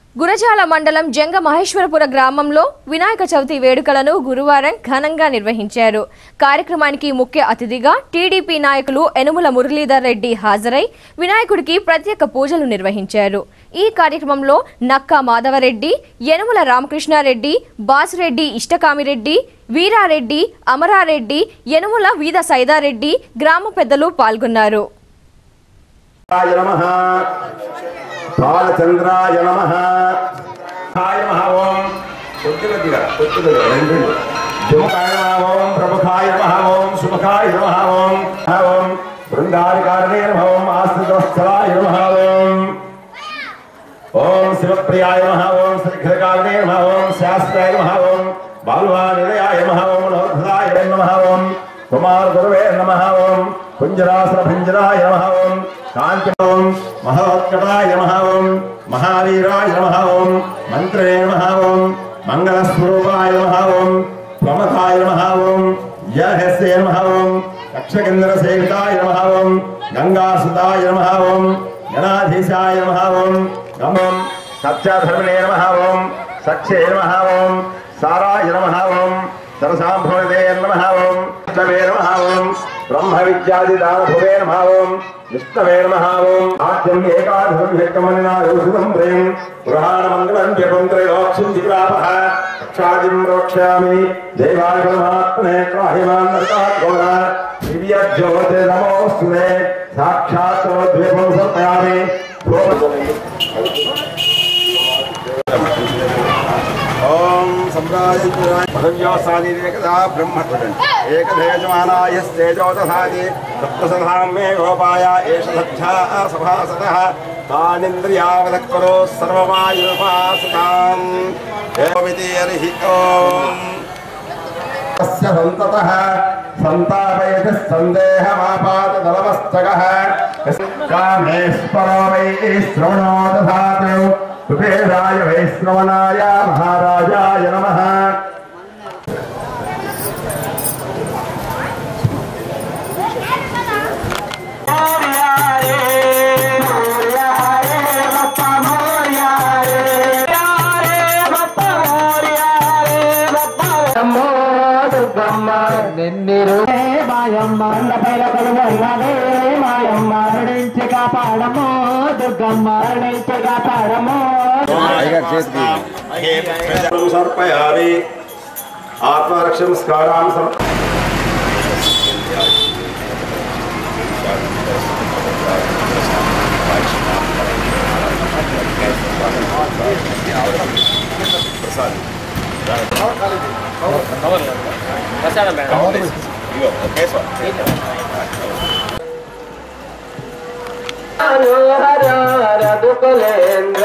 గురజాల మండలం జంగ మహేశ్వరపుర గ్రామంలో వినాయక చవితి వేడుకలను గురువారం ఘనంగా నిర్వహించారు కార్యక్రమానికి ముఖ్య అతిథిగా టీడీపీ నాయకులు ఎనుముల మురళీధర్ రెడ్డి హాజరై వినాయకుడికి ప్రత్యేక పూజలు నిర్వహించారు ఈ కార్యక్రమంలో నక్కా మాధవరెడ్డి యనుమల రామకృష్ణారెడ్డి బాసిరెడ్డి ఇష్టకామిరెడ్డి వీరారెడ్డి అమరారెడ్డి యనుమల వీద సైదారెడ్డి గ్రామ పెద్దలు పాల్గొన్నారు రాయ నమః బాలచంద్రాయ నమః హాయ నమః ఓం కొద్దిగా కొద్దిగా రెండు జముఖాయ నమః ఓం ప్రముఖాయ నమః ఓం సుముఖాయ నమః ఓం ఓం బృందారికారణే నమః ఓం ఆశ్రితవత్సలాయ నమః ఓం ఓం శివప్రియాయ నమః ఓం శ్రీఘ్రకారణే నమః ఓం శాస్త్రాయ నమః ఓం బాల్వానిలయాయ నమః ఓం నవోద్భదాయ నమః ఓం కుమార గురవే నమః ఓం కుంజరాసన భంజరాయ నమః ఓం కాంతి ఓం మహోత్కటాయ నమః ఓం మహావీరాయ నమః ఓం మంత్రే నమః ఓం మంగళస్వరూపాయ నమః ఓం ప్రమథాయ నమః ఓం యహస్య నమః ఓం రక్షకేంద్ర సేవితాయ నమః ఓం గంగాసుతాయ నమః ఓం గణాధీశాయ నమః ఓం నమం సత్యాధర్మణే నమః ఓం సఖ్యే నమః ఓం సారాయ నమః ఓం సరసాంభవదే నమః ఓం విష్ణవే నమః ఓం బ్రహ్మ విద్యాది దానభువే నమః ఓం విష్ణవే నమః ఓం ఆద్యం ఏకాధరం ఏకమనినా యోషితం ప్రేం గృహాణ మంగళం జపం త్రైలోక్ష్యం దిగ్రాపః రక్షాదిం రోక్ష్యామి దేవాయ పరమాత్మనే త్రాహిమాన్ నరకాత్ ఘోర దివ్య జ్యోతి నమోస్తుతే సాక్షాత్ ద్వీపం సమర్పయామి ఓం సంప్రాజవ్యోసానిరేకదా బ్రహ్మ ఏకధేజమానాయ స్తేజోదధాది సప్తసధాం మే గోపాయ ఏష సధ్యా సభాసదః తానింద్రియావదక్కరో సర్వమాయుపాసతాం ఏమితి హరి ఓం తస్య సంతతః సంతాపయతి సందేహమాపాత దళమస్తకः కామేశ్వరో వై శ్రవణో దధాతు కుబేరాయ వై శ్రవణాయ మహారాజాయ నమః నిన్నిరు మాయమ్మ అండపైన కొలువన్నదే మాయమ్మ నుంచి కాపాడము దుర్గమ్మ నుంచి కాపాడము సమర్పయామి ఆత్మరక్షం స్కారాం సమ హర రదుకులేంద్ర